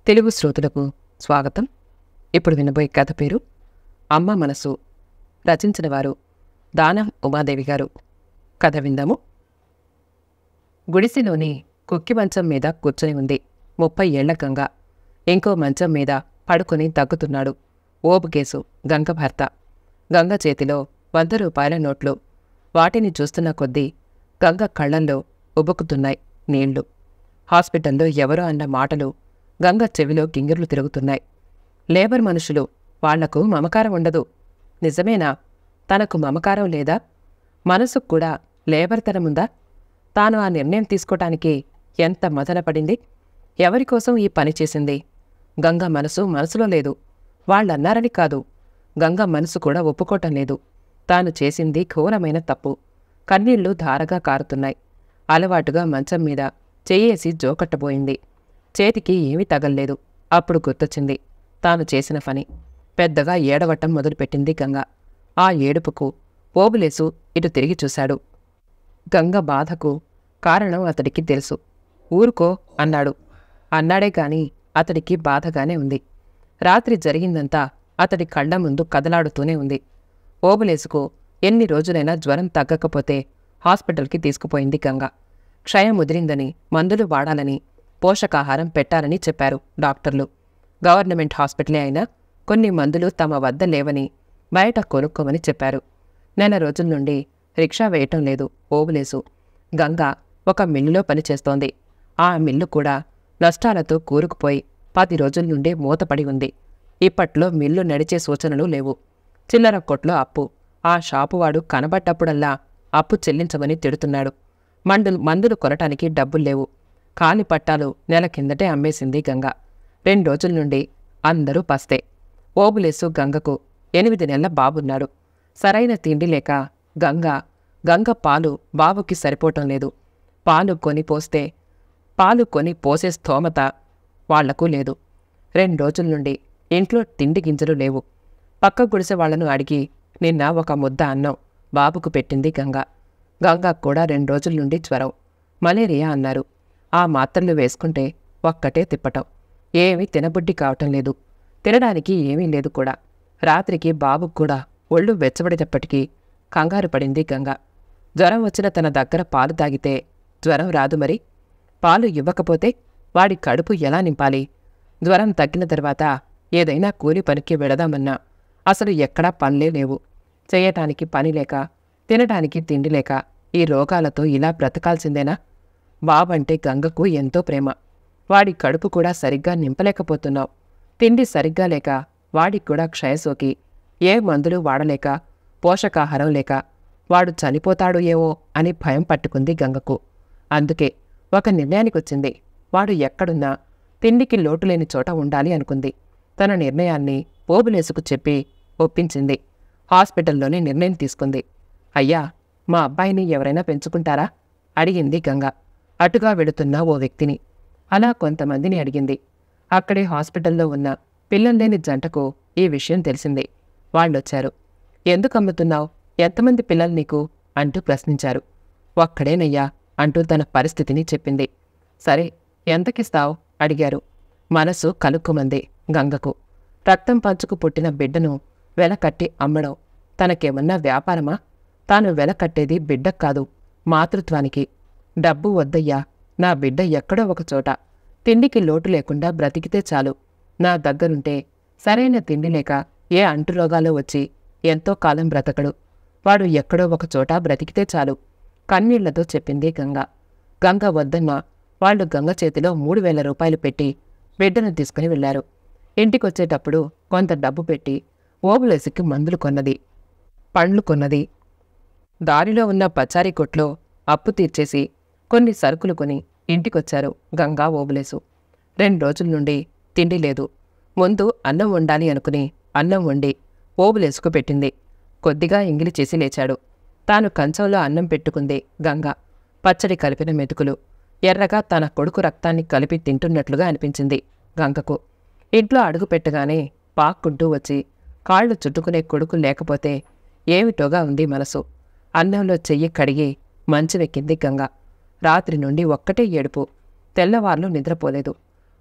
తెలుగు శ్రోతలకు స్వాగతం ఇప్పుడు వినబోయే కథ పేరు అమ్మ మనసు రచించిన వారు దానం ఉమాదేవి గారు కథ విందాము గుడిసెలోని కుక్కి మంచం మీద కూర్చొని ఉంది ముప్పై ఏళ్ల గంగ ఇంకో మంచం మీద పడుకొని తగ్గుతున్నాడు ఓబు కేసు గంగ భర్త గంగ చేతిలో వంద రూపాయల నోట్లు వాటిని చూస్తున్న కొద్దీ గంగ కళ్ళల్లో ఉబుకుతున్నాయి నీళ్లు హాస్పిటల్లో ఎవరో అన్న మాటలు గంగ చెవిలో గింగిర్లు తిరుగుతున్నాయి లేబర్ మనుషులు వాళ్లకు మమకారం ఉండదు నిజమేనా తనకు మమకారం లేదా మనసుకు కూడా లేబర్ తనముందా తాను ఆ నిర్ణయం తీసుకోవటానికి ఎంత మదనపడింది ఎవరి కోసం ఈ పని చేసింది గంగ మనసు మనసులో లేదు వాళ్ళన్నారని కాదు గంగ మనసు కూడా ఒప్పుకోవటం లేదు తాను చేసింది ఘోరమైన తప్పు కన్నీళ్లు ధారగా కారుతున్నాయి అలవాటుగా మంచం మీద చెయ్యేసి జోకట్టబోయింది చేతికి ఏమీ తగల్లేదు అప్పుడు గుర్తొచ్చింది తాను చేసిన పని పెద్దగా ఏడవటం మొదలుపెట్టింది గంగ ఆ ఏడుపుకు పోబులేసు ఇటు తిరిగి చూశాడు గంగ బాధకు కారణం అతడికి తెలుసు ఊరుకో అన్నాడు అన్నాడే గాని అతడికి బాధగానే ఉంది రాత్రి జరిగిందంతా అతడి కళ్ళ ముందు కదలాడుతూనే ఉంది ఓబులేసుకు ఎన్ని రోజులైనా జ్వరం తగ్గకపోతే హాస్పిటల్కి తీసుకుపోయింది గంగ క్షయం ముదిరిందని మందులు వాడాలని పోషకాహారం పెట్టాలని చెప్పారు డాక్టర్లు గవర్నమెంట్ హాస్పిటలే అయినా కొన్ని మందులు తమ వద్ద లేవని బయట కొనుక్కోమని చెప్పారు నెల రోజుల నుండి రిక్షా వేయటం లేదు ఓబులేసు గంగ ఒక మిల్లులో పనిచేస్తోంది ఆ మిల్లు కూడా నష్టాలతో కూరుకుపోయి పది రోజుల నుండి మూతపడి ఉంది ఇప్పట్లో మిల్లు నడిచే సూచనలు లేవు చిల్లర కొట్లో అప్పు ఆ షాపువాడు కనబడ్డప్పుడల్లా అప్పు చెల్లించమని తిడుతున్నాడు మందులు మందులు కొనటానికి డబ్బులు లేవు కాలి పట్టాలు నెల కిందటే అమ్మేసింది గంగ రెండు రోజుల నుండి అందరూ పస్తే ఓబులేసు గంగకు ఎనిమిది నెలల బాబున్నాడు సరైన తిండి లేక గంగ గంగ పాలు బాబుకి సరిపోవటం లేదు పాలు కొని పోస్తే పాలు కొని పోసే స్థోమత వాళ్లకు లేదు రెండు రోజుల నుండి ఇంట్లో తిండి గింజలు లేవు పక్క గుడిసె వాళ్లను అడిగి నిన్న ఒక ముద్ద అన్నం బాబుకు పెట్టింది గంగ గంగకు కూడా రెండు రోజుల నుండి జ్వరం మలేరియా అన్నారు ఆ మాత్రలు వేసుకుంటే ఒక్కటే తిప్పటం ఏమీ తినబుడ్డి కావటం లేదు తినడానికి ఏమీ లేదు కూడా రాత్రికి బాబుకు కూడా ఒళ్ళు వెచ్చబడేటప్పటికీ కంగారు పడింది గంగ జ్వరం వచ్చిన తన దగ్గర పాలు తాగితే జ్వరం రాదు మరి పాలు ఇవ్వకపోతే వాడి కడుపు ఎలా నింపాలి జ్వరం తగ్గిన తర్వాత ఏదైనా కూలి పనికి వెళదామన్నా అసలు ఎక్కడా పనులే లేవు చేయటానికి పని లేక తినటానికి తిండి లేక ఈ రోగాలతో ఇలా బ్రతకాల్సిందేనా బాబంటే గంగకు ఎంతో ప్రేమ వాడి కడుపు కూడా సరిగ్గా నింపలేకపోతున్నావు తిండి సరిగ్గా లేక వాడికి కూడా క్షయసోకి ఏ మందులు వాడలేక పోషకాహారం లేక వాడు చనిపోతాడు ఏమో అని భయం పట్టుకుంది గంగకు అందుకే ఒక నిర్ణయానికొచ్చింది వాడు ఎక్కడున్నా తిండికి లోటు లేని చోట ఉండాలి అనుకుంది తన నిర్ణయాన్ని పోబులేసుకు చెప్పి ఒప్పించింది హాస్పిటల్లోనే నిర్ణయం తీసుకుంది అయ్యా మా అబ్బాయిని ఎవరైనా పెంచుకుంటారా అడిగింది గంగ అటుగా వెడుతున్న ఓ వ్యక్తిని అలా కొంతమందిని అడిగింది అక్కడే హాస్పిటల్లో ఉన్న పిల్లల్లేని జంటకు ఈ విషయం తెలిసింది వాళ్ళొచ్చారు ఎందుకు అమ్ముతున్నావు ఎంతమంది పిల్లలు నీకు అంటూ ప్రశ్నించారు ఒక్కడేనయ్యా అంటూ తన పరిస్థితిని చెప్పింది సరే ఎంతకిస్తావు అడిగారు మనసు కలుక్కుమంది గంగకు రక్తం పంచుకు పుట్టిన బిడ్డను వెలకట్టి అమ్మడం తనకేమన్నా వ్యాపారమా తాను వెలకట్టేది బిడ్డకు కాదు మాతృత్వానికి డబ్బు వద్దయ్యా నా బిడ్డ ఎక్కడో ఒక చోట తిండికి లోటు లేకుండా బ్రతికితే చాలు నా దగ్గరుంటే సరైన తిండి లేక ఏ అంటురోగాలు వచ్చి ఎంతో కాలం బ్రతకడు వాడు ఎక్కడో ఒక చోట బ్రతికితే చాలు కన్నీళ్లతో చెప్పింది గంగ గంగ వద్దన్న వాళ్ళు గంగ చేతిలో మూడు వేల రూపాయలు పెట్టి బిడ్డను తీసుకుని వెళ్లారు ఇంటికొచ్చేటప్పుడు కొంత డబ్బు పెట్టి ఓబులేసికి మందులు కొన్నది పండ్లు కొన్నది దారిలో ఉన్న పచారీ కొట్లో అప్పు తీర్చేసి కొన్ని సరుకులు కొని ఇంటికొచ్చారు గంగా ఓబులేసు రెండు రోజుల నుండి తిండి లేదు ముందు అన్నం వండాలి అనుకుని అన్నం వండి ఓబులేసుకు పెట్టింది కొద్దిగా ఇంగిలి చేసి లేచాడు తాను కంచంలో అన్నం పెట్టుకుంది గంగ పచ్చడి కలిపిన మెతుకులు ఎర్రగా తన కొడుకు రక్తాన్ని కలిపి తింటున్నట్లుగా అనిపించింది గంగకు ఇంట్లో అడుగు పెట్టగానే పాక్కుంటూ వచ్చి కాళ్ళు చుట్టుకునే కొడుకు లేకపోతే ఏమిటోగా ఉంది మనసు అన్నంలో చెయ్యి కడిగి మంచమెక్కింది గంగ రాత్రి నుండి ఒక్కటే ఏడుపు తెల్లవార్లు నిద్రపోలేదు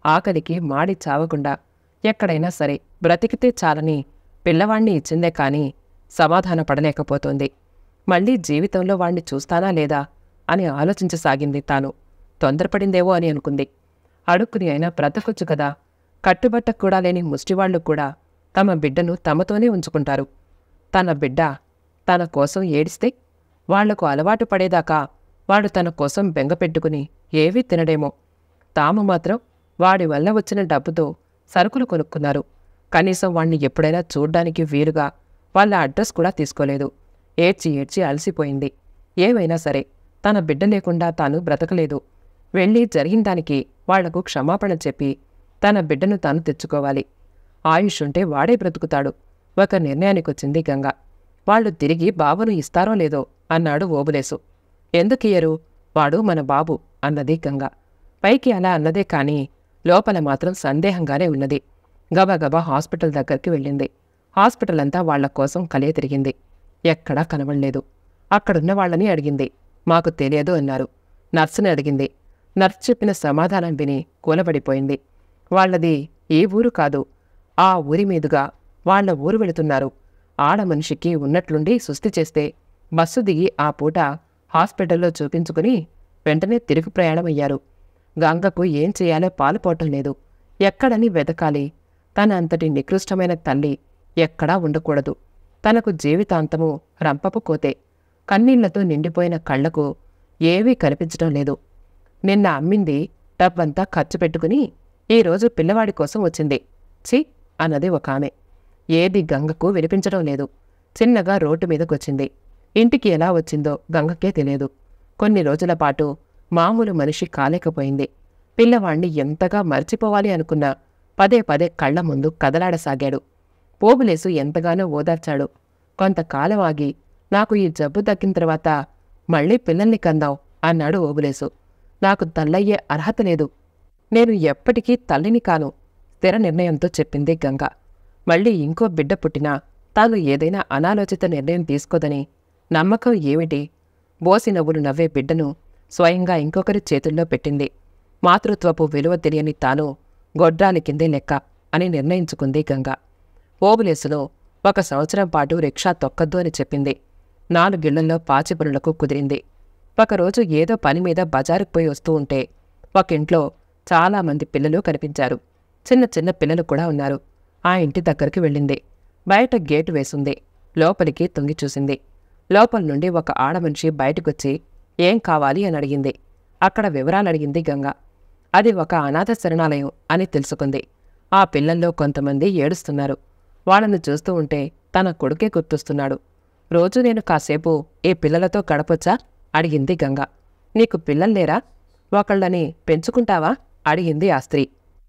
ఆకలికి మాడి చావకుండా ఎక్కడైనా సరే బ్రతికితే చాలని పిల్లవాణ్ణి ఇచ్చిందే కాని సమాధాన పడలేకపోతోంది మళ్ళీ జీవితంలో వాణ్ణి చూస్తానా లేదా అని ఆలోచించసాగింది తాను తొందరపడిందేవో అని అనుకుంది అడుక్కుని అయినా బ్రతకొచ్చు కదా కట్టుబట్ట కూడా లేని ముష్టివాళ్లు కూడా తమ బిడ్డను తమతోనే ఉంచుకుంటారు తన బిడ్డ తన కోసం ఏడిస్తే వాళ్లకు అలవాటు పడేదాకా వాడు తన కోసం బెంగపెట్టుకుని ఏవీ తినడేమో తాము మాత్రం వాడి వల్ల వచ్చిన డబ్బుతో సరుకులు కొనుక్కున్నారు కనీసం వాణ్ణి ఎప్పుడైనా చూడ్డానికి వీలుగా వాళ్ళ అడ్రస్ కూడా తీసుకోలేదు ఏడ్చి ఏడ్చి అలసిపోయింది ఏమైనా సరే తన బిడ్డ లేకుండా తాను బ్రతకలేదు వెళ్ళి జరిగిన దానికి వాళ్లకు క్షమాపణ చెప్పి తన బిడ్డను తాను తెచ్చుకోవాలి ఆయుష్ ఉంటే వాడే బ్రతుకుతాడు ఒక నిర్ణయానికొచ్చింది గంగ వాళ్ళు తిరిగి బాబును ఇస్తారో లేదో అన్నాడు ఓబులేసు ఎందుకియ్యరు వాడు మన బాబు అన్నది గంగ పైకి అలా అన్నదే కాని లోపల మాత్రం సందేహంగానే ఉన్నది గబగబా హాస్పిటల్ దగ్గరికి వెళ్ళింది హాస్పిటల్ అంతా వాళ్ల కోసం కలియ తిరిగింది ఎక్కడా కనబడలేదు అక్కడున్న వాళ్ళని అడిగింది మాకు తెలియదు అన్నారు నర్సుని అడిగింది నర్సు చెప్పిన సమాధానం విని కూలబడిపోయింది వాళ్ళది ఈ ఊరు కాదు ఆ ఊరి మీదుగా వాళ్ళ ఊరు వెళుతున్నారు ఆడ మనిషికి ఉన్నట్లుండి సుస్థి చేస్తే బస్సు దిగి ఆ పూట హాస్పిటల్లో చూపించుకుని వెంటనే తిరుగు ప్రయాణమయ్యారు గంగకు ఏం చేయాలో పాలుపోవటం లేదు ఎక్కడని వెతకాలి తన అంతటి నికృష్టమైన తల్లి ఎక్కడా ఉండకూడదు తనకు జీవితాంతము రంపపు కోతే కన్నీళ్లతో నిండిపోయిన కళ్లకు ఏవీ కనిపించటం లేదు నిన్న అమ్మింది డబ్బంతా ఖర్చు పెట్టుకుని ఈరోజు పిల్లవాడి కోసం వచ్చింది ఛీ అన్నది ఒక ఆమె ఏది గంగకు వినిపించడం లేదు చిన్నగా రోడ్డు మీదకొచ్చింది ఇంటికి ఎలా వచ్చిందో గంగకే తెలియదు కొన్ని రోజుల పాటు మామూలు మనిషి కాలేకపోయింది పిల్లవాణ్ణి ఎంతగా మర్చిపోవాలి అనుకున్నా పదే పదే కళ్ల ముందు కదలాడసాగాడు పోబులేసు ఎంతగానో ఓదార్చాడు కొంతకాలం ఆగి నాకు ఈ జబ్బు తగ్గిన తర్వాత మళ్ళీ పిల్లల్ని కందాం అన్నాడు ఓబులేసు నాకు తల్లయ్యే అర్హత లేదు నేను ఎప్పటికీ తల్లిని కాను స్థిర నిర్ణయంతో చెప్పింది గంగ మళ్ళీ ఇంకో బిడ్డ పుట్టినా తాను ఏదైనా అనాలోచిత నిర్ణయం తీసుకోదని నమ్మకం ఏమిటి బోసి నవ్వులు నవ్వే బిడ్డను స్వయంగా ఇంకొకరి చేతుల్లో పెట్టింది మాతృత్వపు విలువ తెలియని తాను గొడ్రాలి కిందే లెక్క అని నిర్ణయించుకుంది గంగ ఓబులేసులో ఒక సంవత్సరం పాటు రిక్షా తొక్కద్దు అని చెప్పింది నాలుగిళ్లలో పాచిపనులకు కుదిరింది ఒకరోజు ఏదో పని మీద బజారుకు పోయి వస్తూ ఉంటే ఒక ఇంట్లో చాలామంది పిల్లలు కనిపించారు చిన్న చిన్న పిల్లలు కూడా ఉన్నారు ఆ ఇంటి దగ్గరికి వెళ్ళింది బయట గేటు వేసుంది లోపలికి తొంగి చూసింది లోపల నుండి ఒక ఆడమనిషి బయటకొచ్చి ఏం కావాలి అని అడిగింది అక్కడ వివరాలు అడిగింది గంగ అది ఒక అనాథ శరణాలయం అని తెలుసుకుంది ఆ పిల్లల్లో కొంతమంది ఏడుస్తున్నారు వాళ్ళను చూస్తూ ఉంటే తన కొడుకే గుర్తొస్తున్నాడు రోజు నేను కాసేపు ఈ పిల్లలతో గడపొచ్చా అడిగింది గంగ నీకు పిల్లల్లేరా ఒకళ్ళని పెంచుకుంటావా అడిగింది ఆ స్త్రీ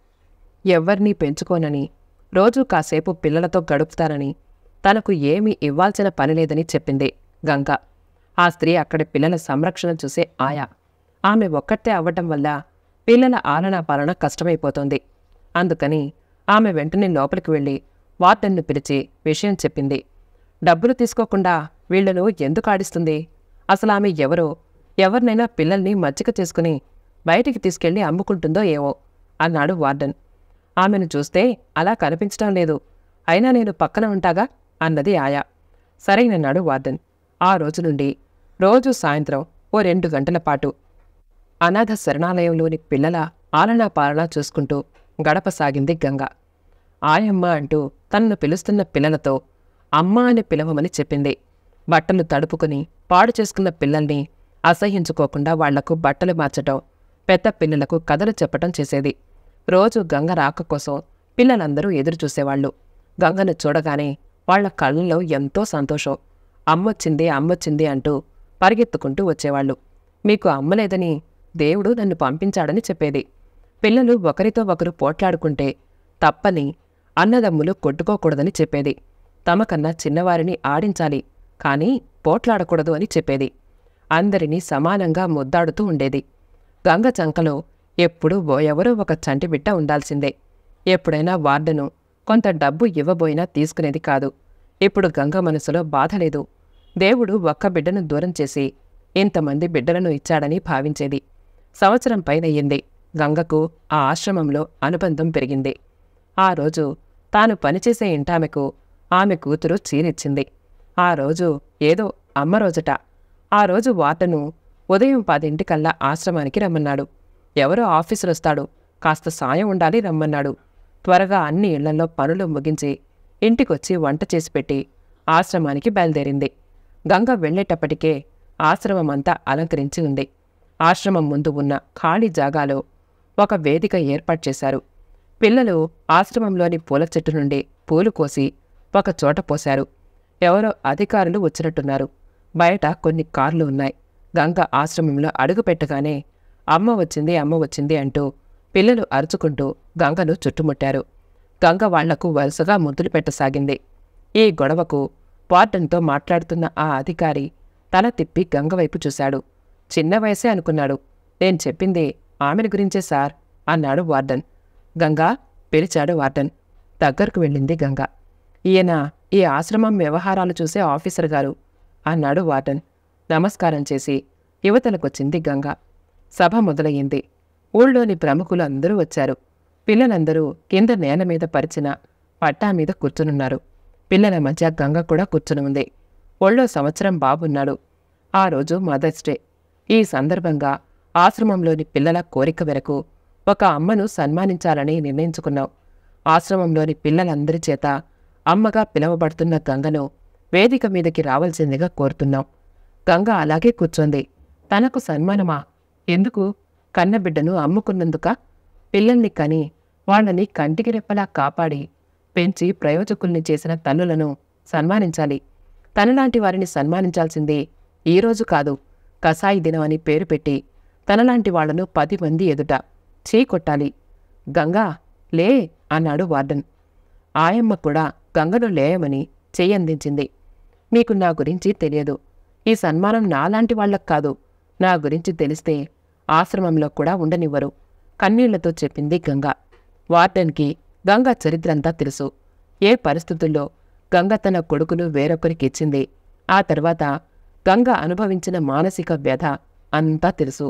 ఎవ్వర్నీ పెంచుకోనని రోజు కాసేపు పిల్లలతో గడుపుతానని తనకు ఏమీ ఇవ్వాల్సిన పనిలేదని చెప్పింది గంగ ఆ స్త్రీ అక్కడి పిల్లల సంరక్షణ చూసే ఆయా ఆమె ఒక్కటే అవ్వటం వల్ల పిల్లల ఆలనా పాలన కష్టమైపోతోంది అందుకని ఆమె వెంటనే లోపలికి వెళ్ళి వార్డెన్ను పిలిచి విషయం చెప్పింది డబ్బులు తీసుకోకుండా వీళ్లను ఎందుకు ఆడిస్తుంది అసలు ఆమె ఎవరో ఎవరినైనా పిల్లల్ని మచ్చిక చేసుకుని బయటికి తీసుకెళ్లి అమ్ముకుంటుందో ఏమో అన్నాడు వార్డెన్ ఆమెను చూస్తే అలా కనిపించడం లేదు అయినా నేను పక్కన ఉంటాగా అన్నది ఆయా సరైనన్నాడు వార్డెన్ ఆ రోజు నుండి రోజు సాయంత్రం ఓ రెండు గంటల పాటు అనాథ శరణాలయంలోని పిల్లల ఆలనా పాలన చూసుకుంటూ గడపసాగింది గంగ ఆయమ్మ అంటూ తనను పిలుస్తున్న పిల్లలతో అమ్మ అని పిలవమని చెప్పింది బట్టలు తడుపుకుని పాడు చేసుకున్న పిల్లల్ని అసహించుకోకుండా వాళ్లకు బట్టలు మార్చటం పెద్ద పిల్లలకు కథలు చెప్పటం చేసేది రోజు గంగ రాక కోసం పిల్లలందరూ ఎదురు చూసేవాళ్ళు గంగను చూడగానే వాళ్ల కళ్ళలో ఎంతో సంతోషం అమ్మొచ్చింది అమ్మొచ్చింది అంటూ పరిగెత్తుకుంటూ వచ్చేవాళ్ళు మీకు అమ్మలేదని దేవుడు నన్ను పంపించాడని చెప్పేది పిల్లలు ఒకరితో ఒకరు పోట్లాడుకుంటే తప్పని అన్నదమ్ములు కొట్టుకోకూడదని చెప్పేది తమకన్నా చిన్నవారిని ఆడించాలి కానీ పోట్లాడకూడదు అని చెప్పేది అందరినీ సమానంగా ముద్దాడుతూ ఉండేది గంగ చంకలో ఎప్పుడూ ఓ ఎవరో ఒక చంటి బిడ్డ ఉండాల్సిందే ఎప్పుడైనా వార్డెను కొంత డబ్బు ఇవ్వబోయినా తీసుకునేది కాదు ఇప్పుడు గంగ మనసులో బాధ లేదు దేవుడు ఒక్క బిడ్డను దూరం చేసి ఇంతమంది బిడ్డలను ఇచ్చాడని భావించేది సంవత్సరం పైనయ్యింది గంగకు ఆ ఆశ్రమంలో అనుబంధం పెరిగింది ఆ రోజు తాను పనిచేసే ఇంటామెకు ఆమె కూతురు చీరిచ్చింది ఆ రోజు ఏదో అమ్మ రోజట ఆ రోజు వార్డను ఉదయం పదింటికల్లా ఆశ్రమానికి రమ్మన్నాడు ఎవరో ఆఫీసులు వస్తాడు కాస్త సాయం ఉండాలి రమ్మన్నాడు త్వరగా అన్ని ఇళ్లలో పనులు ముగించి ఇంటికొచ్చి వంట చేసి పెట్టి ఆశ్రమానికి బయలుదేరింది గంగ వెళ్ళేటప్పటికే ఆశ్రమమంతా అలంకరించి ఉంది ఆశ్రమం ముందు ఉన్న ఖాళీ జాగాలో ఒక వేదిక ఏర్పాటు చేశారు పిల్లలు ఆశ్రమంలోని పూల చెట్టు నుండి పూలు కోసి ఒక చోట పోశారు ఎవరో అధికారులు వచ్చినట్టున్నారు బయట కొన్ని కార్లు ఉన్నాయి గంగ ఆశ్రమంలో అడుగు పెట్టగానే అమ్మ వచ్చింది అమ్మ వచ్చింది అంటూ పిల్లలు అరుచుకుంటూ గంగను చుట్టుముట్టారు గంగ వాళ్లకు వరుసగా ముద్దులు పెట్టసాగింది ఈ గొడవకు వార్డన్తో మాట్లాడుతున్న ఆ అధికారి తల తిప్పి గంగ వైపు చూశాడు చిన్న వయసే అనుకున్నాడు నేను చెప్పింది ఆమెను గురించే సార్ అన్నాడు వార్డన్ గంగా పిలిచాడు వార్డన్ దగ్గరకు వెళ్ళింది గంగ ఈయన ఈ ఆశ్రమం వ్యవహారాలు చూసే ఆఫీసర్ గారు అన్నాడు వార్డన్ నమస్కారం చేసి యువతలకొచ్చింది గంగ సభ మొదలయ్యింది ఊళ్ళోని ప్రముఖులు అందరూ వచ్చారు పిల్లలందరూ కింద నేల మీద పరిచిన పట్టా మీద కూర్చునున్నారు పిల్లల మధ్య గంగ కూడా కూర్చుని ఉంది ఒళ్ళో సంవత్సరం బాబున్నాడు ఆ రోజు మదర్స్ డే ఈ సందర్భంగా ఆశ్రమంలోని పిల్లల కోరిక మేరకు ఒక అమ్మను సన్మానించాలని నిర్ణయించుకున్నాం ఆశ్రమంలోని పిల్లలందరి చేత అమ్మగా పిలువబడుతున్న గంగను వేదిక మీదకి రావాల్సిందిగా కోరుతున్నాం గంగ అలాగే కూర్చోంది తనకు సన్మానమా ఎందుకు కన్నబిడ్డను అమ్ముకున్నందుక పిల్లల్ని కని వాళ్ళని కంటికి రెప్పలా కాపాడి పెంచి ప్రయోజకుల్ని చేసిన తల్లులను సన్మానించాలి తనలాంటి వారిని సన్మానించాల్సింది ఈ రోజు కాదు కసాయి దినం అని పేరు పెట్టి తనలాంటి వాళ్లను పది మంది ఎదుట చీ కొట్టాలి గంగా లే అన్నాడు వార్డన్ ఆయమ్మ కూడా గంగను లేయమని చెయ్యందించింది మీకు నా గురించి తెలియదు ఈ సన్మానం నాలాంటి వాళ్ళకు కాదు నా గురించి తెలిస్తే ఆశ్రమంలో కూడా ఉండనివ్వరు కన్నీళ్లతో చెప్పింది గంగ వార్డెన్కి గంగ చరిత్రంతా తెలుసు ఏ పరిస్థితుల్లో గంగ తన కొడుకును వేరొకరికి ఇచ్చింది ఆ తర్వాత గంగ అనుభవించిన మానసిక వ్యధ అంతా తెలుసు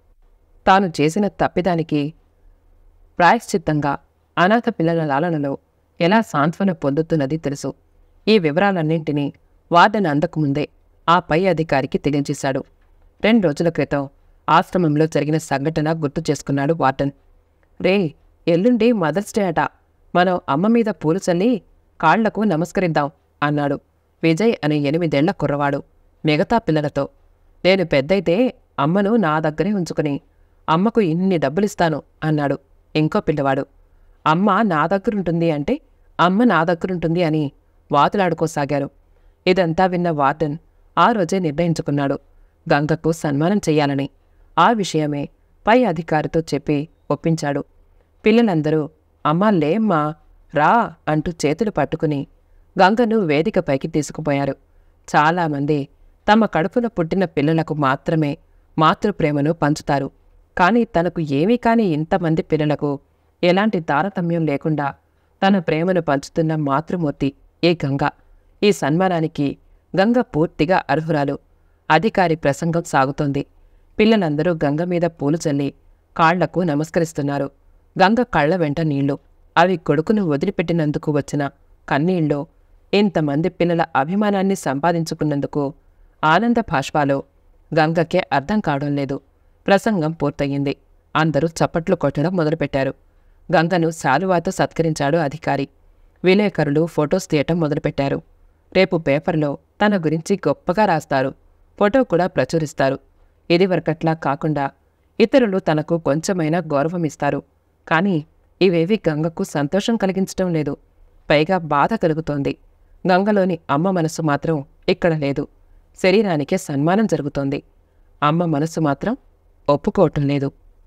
తాను చేసిన తప్పిదానికి ప్రాయశ్చిత్తంగా అనాథ పిల్లల లాలనలో ఎలా సాంత్వన పొందుతున్నది తెలుసు ఈ వివరాలన్నింటినీ వార్డెన్ అందకముందే ఆ పై అధికారికి తెలియజేశాడు రెండు రోజుల క్రితం ఆశ్రమంలో జరిగిన సంఘటన గుర్తు చేసుకున్నాడు వార్డెన్ రే ఎల్లుండి మదర్స్ డే అట మనం అమ్మ మీద పూలు చల్లి కాళ్లకు నమస్కరిద్దాం అన్నాడు విజయ్ అనే ఎనిమిదేళ్ల కుర్రవాడు మిగతా పిల్లలతో నేను పెద్దయితే అమ్మను నా దగ్గరే ఉంచుకుని అమ్మకు ఇన్ని డబ్బులిస్తాను అన్నాడు ఇంకో పిల్లవాడు అమ్మ నా దగ్గరుంటుంది అంటే అమ్మ నా దగ్గరుంటుంది అని వాతులాడుకోసాగారు ఇదంతా విన్న వార్డెన్ ఆ రోజే నిర్ణయించుకున్నాడు గంగకు సన్మానం చెయ్యాలని ఆ విషయమే పై అధికారితో చెప్పి ఒప్పించాడు పిల్లలందరూ అమ్మా లేమ్మా రా అంటూ చేతులు పట్టుకుని గంగను వేదికపైకి తీసుకుపోయారు చాలామంది తమ కడుపున పుట్టిన పిల్లలకు మాత్రమే మాతృప్రేమను పంచుతారు కానీ తనకు ఏమీ కాని ఇంతమంది పిల్లలకు ఎలాంటి తారతమ్యం లేకుండా తన ప్రేమను పంచుతున్న మాతృమూర్తి ఈ గంగ ఈ సన్మానానికి గంగ పూర్తిగా అర్హురాలు అధికారి ప్రసంగం సాగుతోంది పిల్లలందరూ గంగ మీద పూలు చల్లి కాళ్లకు నమస్కరిస్తున్నారు గంగ కళ్ళ వెంట నీళ్లు అవి కొడుకును వదిలిపెట్టినందుకు వచ్చిన కన్నీళ్ళు ఇంతమంది పిల్లల అభిమానాన్ని సంపాదించుకున్నందుకు ఆనంద భాష్పాలో గంగకే అర్థం కావడం లేదు ప్రసంగం పూర్తయింది అందరూ చప్పట్లు కొట్టడం మొదలుపెట్టారు గంగను శాలువాతో సత్కరించాడు అధికారి విలేకరులు ఫొటోస్ తీయటం మొదలుపెట్టారు రేపు పేపర్లో తన గురించి గొప్పగా రాస్తారు ఫోటో కూడా ప్రచురిస్తారు ఇదివరకట్లా కాకుండా ఇతరులు తనకు కొంచెమైనా గౌరవం ఇస్తారు కానీ ఇవేవి గంగకు సంతోషం కలిగించటం లేదు పైగా బాధ కలుగుతోంది గంగలోని అమ్మ మనసు మాత్రం ఇక్కడ లేదు శరీరానికే సన్మానం జరుగుతోంది అమ్మ మనసు మాత్రం ఒప్పుకోవటం లేదు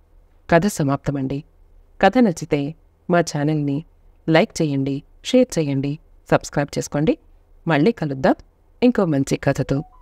కథ సమాప్తమండి కథ నచ్చితే మా ఛానల్ని లైక్ చేయండి షేర్ చేయండి సబ్స్క్రైబ్ చేసుకోండి మళ్ళీ కలుద్దాం ఇంకో మంచి కథతో